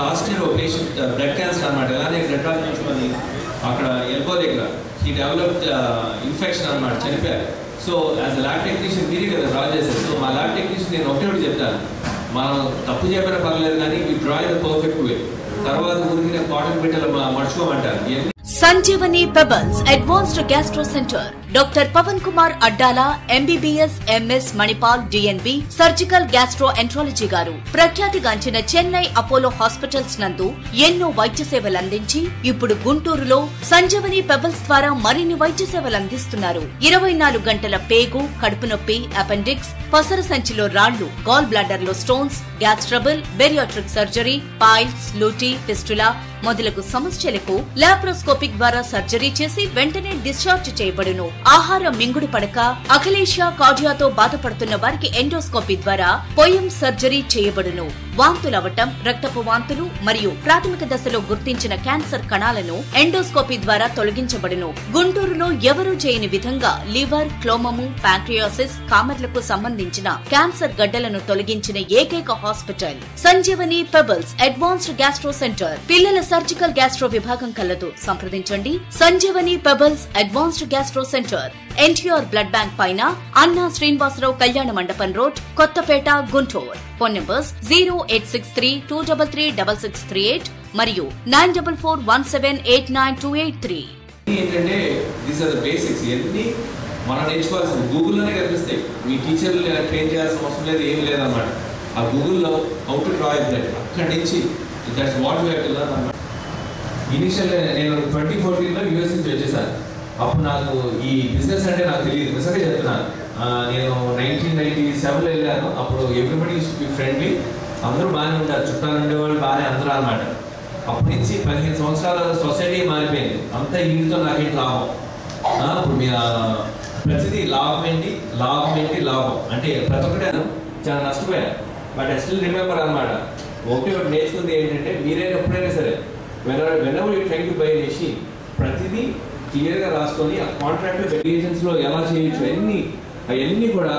last year ఒక patient blood cancer అనమాట ఇలానే బ్లడ్ డ్రా చేయించుకొని అక్కడ ఎల్బో దగ్గర ఈ డెవలప్డ్ ఇన్ఫెక్షన్ అనమాట చనిపోయారు so as a lab technician మీరే కదా డ్రా చేశారు సో మా ల్యాబ్ టెక్నీషియన్ నేను ఒకటే ఒకటి చెప్తాను మనం తప్పు చెప్పినా పర్లేదు కానీ ఈ డ్రా ఇన్ పర్ఫెక్ట్ వే తర్వాత ఊరికి కాటన్ బిడ్డలు మర్చుకోమంటారు ఇవన్నీ Sanjeevani pebbles advanced gastro centre doctor Pavan Kumar Addala MBBS MS Manipal DNB surgical gastroenterology గారు ప్రఖ్యాతిగాంచిన చెన్నై అపోలో హాస్పిటల్స్ నందు ఎన్నో వైద్య సేవలు అందించి ఇప్పుడు గుంటూరులో సంజీవని పెబల్స్ ద్వారా మరిన్ని వైద్య సేవలు అందిస్తున్నారు ఇరవై నాలుగు గంటల పేగు కడుపు నొప్పి అపెండిక్స్ పసర సంచిలో రాళ్లు గాల్ బ్లాడర్ లో stones gas trouble bariatric surgery piles లూటీ ఫిస్టులా మొదలగు సమస్యలకు లాప్రోస్కోపిక్ ద్వారా సర్జరీ చేసి వెంటనే డిశ్చార్జ్ చేయబడును ఆహార మింగుడు పడక అఖిలేషియా కార్డియాతో బాధపడుతున్న వారికి ఎండోస్కోపీ ద్వారా పొయం సర్జరీ చేయబడును వాంతులవటం రక్తపు వాంతులు మరియు ప్రాథమిక దశలో గుర్తించిన క్యాన్సర్ కణాలను ఎండోస్కోపీ ద్వారా తొలగించబడును గుంటూరులో ఎవరూ చేయని విధంగా లివర్ క్లోమము ప్యాంక్రియాసిస్ కామర్లకు సంబంధించిన క్యాన్సర్ గడ్డలను తొలగించిన ఏకైక hospital Sanjeevani pebbles advanced gastro centre పిల్లల సర్జికల్ గ్యాస్ట్రో విభాగం కలదు సంప్రదించండి Sanjeevani pebbles advanced gastro centre NTR blood bank పైన అన్నా శ్రీనివాసరావు కళ్యాణ మండపం road Kothapeta Guntur phone numbers zero eight six three two double three double six three eight మరియు nine double four one seven eight nine two eight three ఏంటంటే these are the basics ఇవన్నీ మనం నేర్చుకోవాల్సింది గూగుల్లోనే కనిపిస్తాయి మీ టీచర్లు ట్రైన్ చేయాల్సిన అవసరం లేదు ఏమి లేదన్నమాట ఆ గూగుల్లో హౌ టు డ్రా బ్లడ్ అక్కడి నుంచి దట్స్ వాట్ యూ హ్యావ్ అన్నమాట ఇనిషియల్ నేను ట్వంటీ ఫోర్టీన్లో యూఎస్ నుంచి వచ్చేసాను అప్పుడు నాకు ఈ బిజినెస్ అంటే నాకు తెలియదు నిజంగా చెప్తున్నాను ఆ, నేను నైన్టీన్ నైన్టీ సెవెన్లో వెళ్ళాను అప్పుడు ఎవ్రీబడి ఫ్రెండ్లీ అందరూ బాగానే ఉంటారు చుట్టాలు ఉండేవాళ్ళు బాగానే అందరూ అనమాట అప్పటి నుంచి పదిహేను సంవత్సరాల సొసైటీ మారిపోయింది అంతా వీటితో నాకేంటి లాభం ఆ, ఇప్పుడు మీ ఆ, ప్రతిదీ లాభం ఏంటి లాభం ఏంటి లాభం అంటే ప్రతి ఒక్కటే చాలా నష్టపోయాను బట్ ఐ స్టిల్ రిమెంబర్ అనమాట ఒకటి ఒకటి నేర్చుకుంది ఏంటంటే మీరైనా ఎప్పుడైనా సరే when when you try to buy చేసి ప్రతిదీ క్లియర్గా రాసుకొని ఆ కాంట్రాక్ట్ వేరియేషన్స్లో ఎలా చేయొచ్చు అన్నీ అవన్నీ కూడా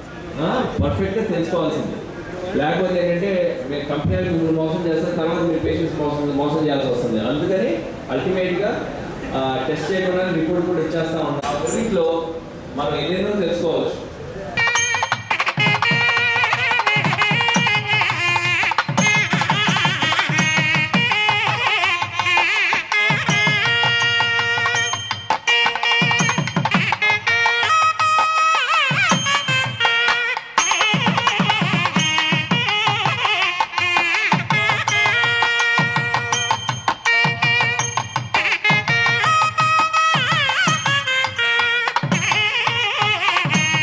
పర్ఫెక్ట్గా తెలుసుకోవాల్సింది లేకపోతే ఏంటంటే మీరు కంపెనీ మీరు మోసం చేస్తారు తర్వాత మీరు పేషెంట్స్ మోసం మోసం చేయాల్సి వస్తుంది అందుకని అల్టిమేట్గా టెస్ట్ చేయకుండా రిపోర్ట్ కూడా ఇచ్చేస్తా ఉంటాం ఆ రెండింటిలో మనం ఎన్నెన్నో తెలుసుకోవచ్చు